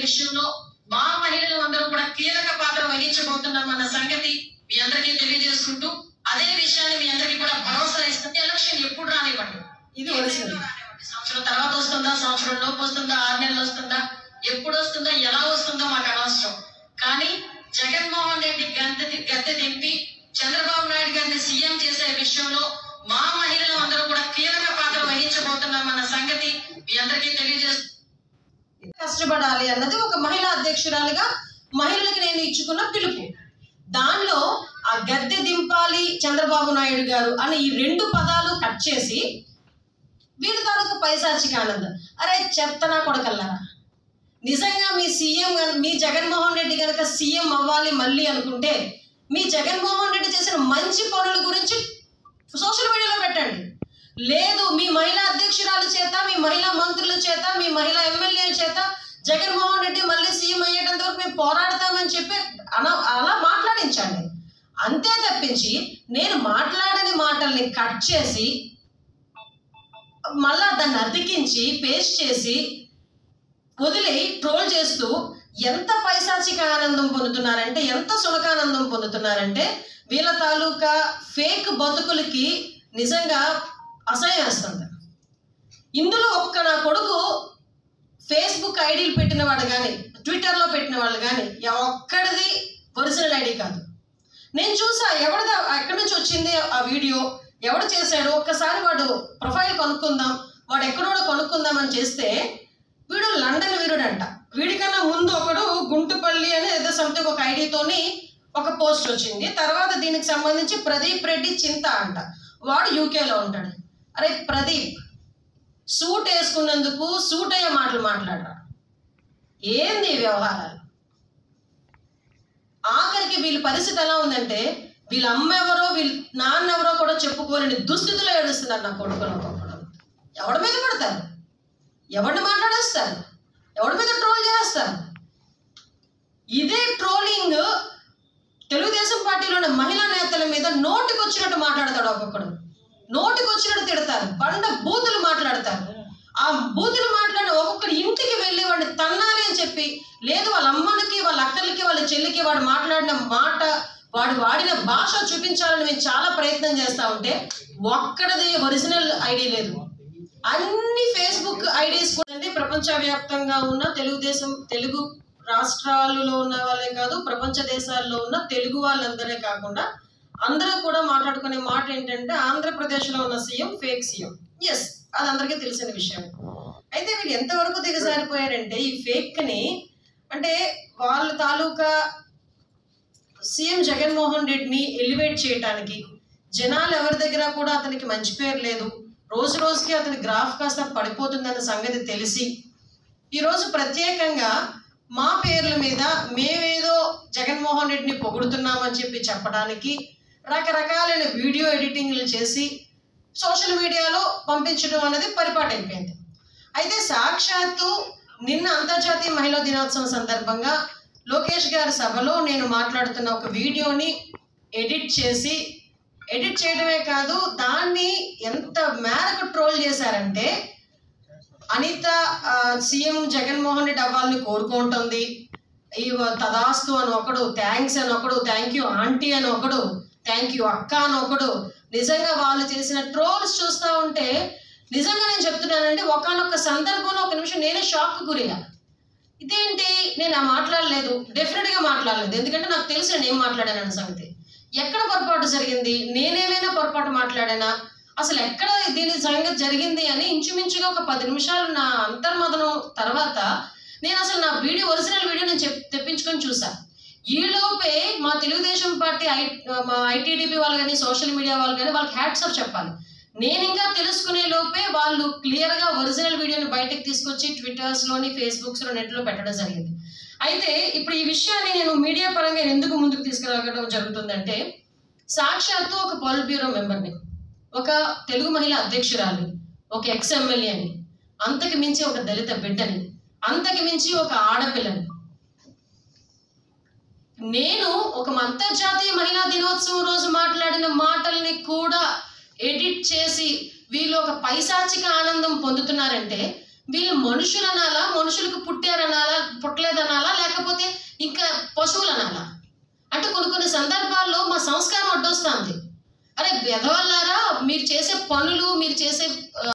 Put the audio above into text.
విషయంలో మా మహిళలు అందరూ కూడా కీలక పాత్ర వహించబోతున్నామన్న సంగతి మీ అందరికీ తెలియజేసుకుంటూ అదే విషయాన్ని మీ అందరికీ కూడా భరోసా ఇస్తుంది ఎలక్షన్ ఎప్పుడు రానివ్వండి ఇది ఒరిజినల్ రానివ్వండి. సంవత్సరం తర్వాత వస్తుందా సంవత్సరం లోపు వస్తుందా ఆరు నెలలు వస్తుందా ఎప్పుడు వస్తుందో ఎలా వస్తుందో మాకు అనవసరం కానీ జగన్మోహన్ రెడ్డి గద్దె గద్దె దింపి చంద్రబాబు నాయుడు గారిని సీఎం చేసే విషయంలో మా మహిళలు అందరూ కూడా కీలక పాత్ర వహించబోతున్నామన్న సంగతి మీ అందరికీ తెలియజేస్తూ కష్టపడాలి అన్నది ఒక మహిళా అధ్యక్షురాలిగా మహిళలకు నేను ఇచ్చుకున్న పిలుపు దానిలో ఆ గద్దె దింపాలి చంద్రబాబు నాయుడు గారు అని ఈ రెండు పదాలు కట్ చేసి వీడి తాలూకు పైశాచిక ఆనందం అరే చెత్తనా కొడకల్లారా నిజంగా మీ సీఎం గన- మీ జగన్మోహన్ రెడ్డి కనుక సీఎం అవ్వాలి మళ్ళీ అనుకుంటే మీ జగన్మోహన్ రెడ్డి చేసిన మంచి పనుల గురించి సోషల్ మీడియాలో పెట్టండి లేదు మీ మహిళా అధ్యక్షురాల చేత మీ మహిళా మంత్రుల చేత మీ మహిళా ఎమ్మెల్యేల చేత జగన్మోహన్ రెడ్డి మళ్ళీ సీఎం అయ్యేటంత వరకు మేము పోరాడతామని చెప్పి అలా అలా మాట్లాడించండి అంతే తప్పించి నేను మాట్లాడని మాటల్ని కట్ చేసి మళ్ళా దాన్ని అతికించి పేస్ట్ చేసి వదిలి ట్రోల్ చేస్తూ ఎంత పైశాచిక ఆనందం పొందుతున్నారంటే ఎంత సునకానందం పొందుతున్నారంటే వీళ్ళ తాలూకా ఫేక్ బతుకులకి నిజంగా అసహ్యం వేస్తుంది ఇందులో ఒక్క నా కొడుకు ఫేస్బుక్ ఐడీలు పెట్టిన వాడు కానీ ట్విట్టర్లో పెట్టిన వాళ్ళు కానీ ఒక్కడిది ఒరిజినల్ ఐడి కాదు నేను చూసా ఎవరిది ఎక్కడి నుంచి వచ్చింది ఆ వీడియో ఎవడు చేశాడు ఒక్కసారి వాడు ప్రొఫైల్ కనుక్కుందాం వాడు ఎక్కడోడో కనుక్కుందాం అని చేస్తే వీడు లండన్ వీరుడంట వీడికన్నా ముందు ఒకడు గుంటుపల్లి అని ఏదో సంథింగ్ ఒక ఐడితోని ఒక పోస్ట్ వచ్చింది తర్వాత దీనికి సంబంధించి ప్రదీప్ రెడ్డి చింత అంట వాడు యూకేలో ఉంటాడు అరే ప్రదీప్ సూట్ వేసుకున్నందుకు సూట్ అయ్యే మాటలు మాట్లాడరా ఏంది ఈ వ్యవహారాలు ఆఖరికి వీళ్ళ పరిస్థితి ఎలా ఉందంటే వీళ్ళ అమ్మ ఎవరో వీళ్ళ నాన్న ఎవరో కూడా చెప్పుకోలేని దుస్థితిలో ఏడుస్తున్నారు నా కొడుకులు ఒకప్పుడు ఎవడి మీద పడతారు ఎవరిని మాట్లాడేస్తారు ఎవడి మీద ట్రోల్ చేస్తారు ఇదే ట్రోలింగ్ తెలుగుదేశం పార్టీలో ఉన్న మహిళా నేతల మీద నోటికి వచ్చినట్టు మాట్లాడతాడు ఒక్కొక్కడు నోటికి వచ్చినట్టు తిడతారు బండ బూతులు మాట్లాడతారు ఆ బూతులు మాట్లాడిన ఒక్కొక్కడి ఇంటికి వెళ్ళి వాడిని తన్నాలి అని చెప్పి లేదు వాళ్ళ అమ్మనికి వాళ్ళ అక్కలకి వాళ్ళ చెల్లికి వాడు మాట్లాడిన మాట వాడు వాడిన భాష చూపించాలని మేము చాలా ప్రయత్నం చేస్తా ఉంటే ఒక్కడది ఒరిజినల్ ఐడి లేదు అన్ని ఫేస్బుక్ ఐడీస్ కూడా అండి ప్రపంచవ్యాప్తంగా ఉన్న తెలుగుదేశం తెలుగు రాష్ట్రాలలో ఉన్న వాళ్ళే కాదు ప్రపంచ దేశాల్లో ఉన్న తెలుగు వాళ్ళందరే కాకుండా అందరూ కూడా మాట్లాడుకునే మాట ఏంటంటే ఆంధ్రప్రదేశ్లో ఉన్న సీఎం ఫేక్ సీఎం ఎస్ అది అందరికీ తెలిసిన విషయం అయితే వీళ్ళు ఎంతవరకు దిగజారిపోయారంటే ఈ ఫేక్ని అంటే వాళ్ళ తాలూకా సీఎం జగన్మోహన్ రెడ్డిని ఎలివేట్ చేయడానికి జనాలు ఎవరి దగ్గర కూడా అతనికి మంచి పేరు లేదు రోజు రోజుకి అతని గ్రాఫ్ కాస్త పడిపోతుందన్న సంగతి తెలిసి ఈరోజు ప్రత్యేకంగా మా పేర్ల మీద మేమేదో జగన్మోహన్ రెడ్డిని పొగుడుతున్నామని చెప్పి చెప్పడానికి రకరకాలైన వీడియో ఎడిటింగ్లు చేసి సోషల్ మీడియాలో పంపించడం అనేది పరిపాటి అయిపోయింది అయితే సాక్షాత్తు నిన్న అంతర్జాతీయ మహిళా దినోత్సవం సందర్భంగా లోకేష్ గారి సభలో నేను మాట్లాడుతున్న ఒక వీడియోని ఎడిట్ చేసి ఎడిట్ చేయడమే కాదు దాన్ని ఎంత మేరకు ట్రోల్ చేశారంటే అనిత ఆ, సీఎం జగన్మోహన్ రెడ్డి అవ్వాలని కోరుకుంటుంది ఈ తదాస్తు అని ఒకడు థ్యాంక్స్ అని ఒకడు థ్యాంక్ యూ ఆంటీ అని ఒకడు థ్యాంక్ యూ అక్క అని ఒకడు నిజంగా వాళ్ళు చేసిన ట్రోల్స్ చూస్తూ ఉంటే నిజంగా నేను చెప్తున్నానండి ఒకనొక సందర్భంలో ఒక నిమిషం నేనే షాక్ గురయ్యా ఇదేంటి నేను ఆ మాట్లాడలేదు డెఫినెట్గా మాట్లాడలేదు ఎందుకంటే నాకు తెలుసు నేను ఏం మాట్లాడాను అన్న సంగతి ఎక్కడ పొరపాటు జరిగింది నేనేమైనా పొరపాటు మాట్లాడానా అసలు ఎక్కడ దీని సంగతి జరిగింది అని ఇంచుమించుగా ఒక పది నిమిషాలు నా అంతర్మదనం తర్వాత నేను అసలు నా వీడియో ఒరిజినల్ వీడియో నేను చెప్ తెప్పించుకొని చూసా ఈ లోపే మా తెలుగుదేశం పార్టీ ఐ మా ఐటీడీపీ వాళ్ళు కానీ సోషల్ మీడియా వాళ్ళు కానీ వాళ్ళకి హ్యాట్స్ ఆఫ్ చెప్పాలి నేను ఇంకా తెలుసుకునే లోపే వాళ్ళు క్లియర్గా ఒరిజినల్ వీడియోని బయటకు తీసుకొచ్చి ట్విట్టర్స్లోని ఫేస్బుక్స్లో నెట్లో పెట్టడం జరిగింది అయితే ఇప్పుడు ఈ విషయాన్ని నేను మీడియా పరంగా ఎందుకు ముందుకు తీసుకురాగడం జరుగుతుందంటే సాక్షాత్తు ఒక పాలిట్ బ్యూరో మెంబర్ని ఒక తెలుగు మహిళ అధ్యక్షురాలు ఒక ఎక్స్ ఎమ్మెల్యేని అంతకు మించి ఒక దళిత బిడ్డని అంతకు మించి ఒక ఆడపిల్లని నేను ఒక అంతర్జాతీయ మహిళా దినోత్సవం రోజు మాట్లాడిన మాటల్ని కూడా ఎడిట్ చేసి వీళ్ళు ఒక పైశాచిక ఆనందం పొందుతున్నారంటే వీళ్ళు మనుషులు అనాలా మనుషులకు పుట్టారనాలా పుట్టలేదనాలా లేకపోతే ఇంకా పశువులు అనాలా అంటే కొన్ని కొన్ని సందర్భాల్లో మా సంస్కారం అడ్డొస్తుంది అరే బెదవల్లారా మీరు చేసే పనులు మీరు చేసే ఆ,